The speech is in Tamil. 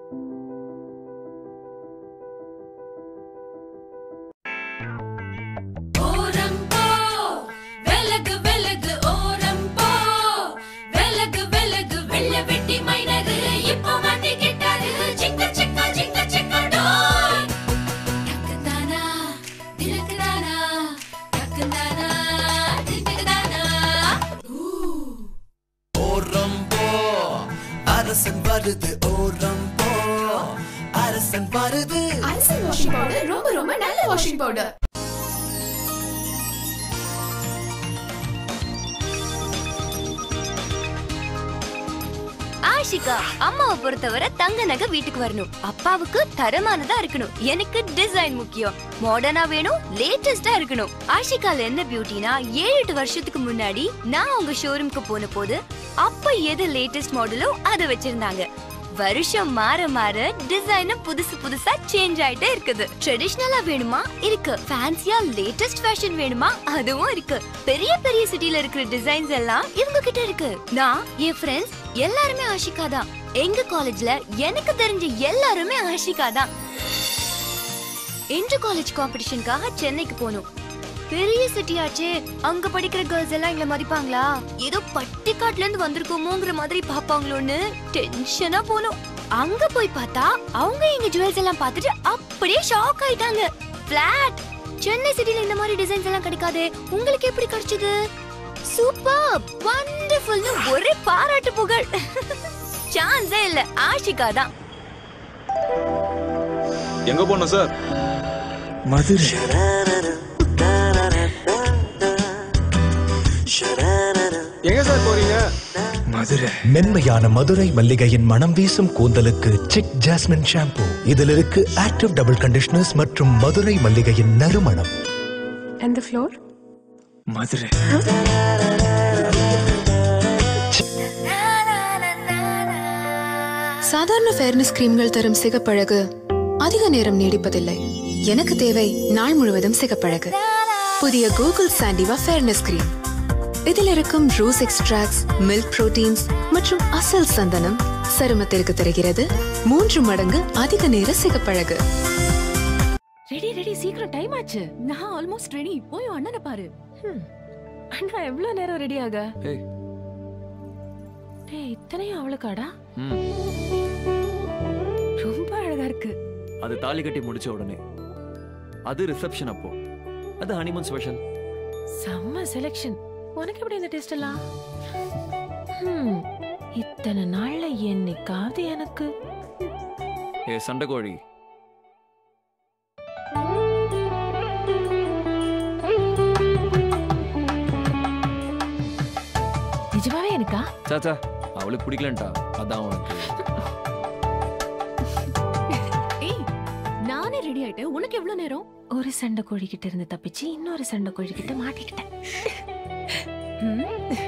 ஓரம் போ விலகு விலகு ஓரம் போ விலகு விலகு வெள்ள வெட்டி மைனரு இப்போ மாட்டிக்கிட்டாரு சிக்க சிக்க சிக்க சிக்க டோய் டக்குதானா திலக்குதானா டக்குதானா திலக்குதானா ஓரம்போ அரசன் வருது ஓரம்போ அரசன் வருது அரசன் வாஷிங் பவுடர் ரொம்ப ரொம்ப நல்ல வாஷிங் பவுடர் ஆஷிகா அம்மாவை பொறுத்தவரை தங்க நகை வீட்டுக்கு வரணும் அப்பாவுக்கு தரமானதா இருக்கணும் எனக்கு டிசைன் முக்கியம் மாடர்னா வேணும் லேட்டஸ்டா இருக்கணும் ஆஷிகால என்ன பியூட்டினா ஏழு எட்டு வருஷத்துக்கு முன்னாடி நான் அவங்க ஷோரூம்க்கு போன போது அப்ப எது லேட்டஸ்ட் மாடலோ அதை வச்சிருந்தாங்க வருஷம் மாற மாற டிசைனும் புதுசு புதுசா சேஞ்ச் ஆயிட்டே இருக்குது ட்ரெடிஷ்னலா வேணுமா இருக்கு ஃபேன்சியா லேட்டஸ்ட் ஃபேஷன் வேணுமா அதுவும் இருக்கு பெரிய பெரிய சிட்டில இருக்கிற டிசைன்ஸ் எல்லாம் இவங்க கிட்ட இருக்கு நான் என் ஃப்ரெண்ட்ஸ் எல்லாருமே ஆஷிகா தான் எங்க காலேஜ்ல எனக்கு தெரிஞ்ச எல்லாருமே ஆஷிகா தான் இன்டர் காலேஜ் காம்படிஷனுக்காக சென்னைக்கு போனோம் பெரிய சிட்டியாச்சே அங்க படிக்கிற கேர்ள்ஸ் எல்லாம் எங்களை மதிப்பாங்களா ஏதோ பட்டிக்காட்டுல இருந்து வந்திருக்கோமோங்கிற மாதிரி பாப்பாங்களோன்னு டென்ஷனா போனோம் அங்க போய் பார்த்தா அவங்க எங்க ஜுவல்ஸ் எல்லாம் பார்த்துட்டு அப்படியே ஷாக் ஆயிட்டாங்க பிளாட் சென்னை சிட்டில இந்த மாதிரி டிசைன்ஸ் எல்லாம் கிடைக்காதே உங்களுக்கு எப்படி கிடைச்சது சூப்பர் வண்டர்ஃபுல்னு ஒரே பாராட்டு புகழ் சான்ஸே இல்ல ஆஷிகா தான் எங்க போனோம் சார் மதுரை எங்க சார் போறீங்க மதுரை மென்மையான மதுரை மல்லிகையின் மனம் வீசும் கூந்தலுக்கு சிக் ஜாஸ்மின் ஷாம்பு இதில் இருக்கு ஆக்டிவ் டபுள் கண்டிஷனர்ஸ் மற்றும் மதுரை மல்லிகையின் நறுமணம் And the floor? மதுரை சாதாரண ஃபேர்னஸ் கிரீம்கள் தரும் சிகப்பழகு அதிக நேரம் நீடிப்பதில்லை எனக்கு தேவை நாள் முழுவதும் சிகப்பழகு புதிய கூகுள் சாண்டிவா ஃபேர்னஸ் கிரீம் இதில் இருக்கும் ரோஸ் எக்ஸ்ட்ராக்ட்ஸ் மில்க் புரோட்டீன்ஸ் மற்றும் அசல் சந்தனம் சருமத்திற்கு தருகிறது மூன்று மடங்கு அதிக நேர சிகப்பழகு ரெடி ரெடி சீக்கிரம் டைம் ஆச்சு நான் ஆல்மோஸ்ட் ரெடி போய் உன் அண்ணனை பாரு ஹம். அண்ணா எவ்வளவு நேரம் ரெடி ஆக ஏய். டேய் இத்தனையும் அவளுக்காடா ம் ரொம்ப அழகா இருக்கு அது தாலி கட்டி முடிச்ச உடனே அது ரிசப்ஷன் அப்போ அது ஹனிமூன் ஸ்பெஷல் செம்ம செலெக்ஷன் உனக்கு எப்படி இந்த டேஸ்ட் எல்லாம் ஹம். இத்தனை நாள்ல என்னைக்காவது எனக்கு ஏ சண்டைக்கோழி நிஜமாவே எனக்கா சாச்சா அவளுக்கு பிடிக்கலன்ட்டா அதான் உனக்கு ஏய் நானே ரெடி ஆயிட்டேன் உனக்கு எவ்வளவு நேரம் ஒரு சண்டை கோழி கிட்ட இருந்து தப்பிச்சு இன்னொரு சண்டை கோழி கிட்ட மாட்டிக்கிட்டேன் ம்.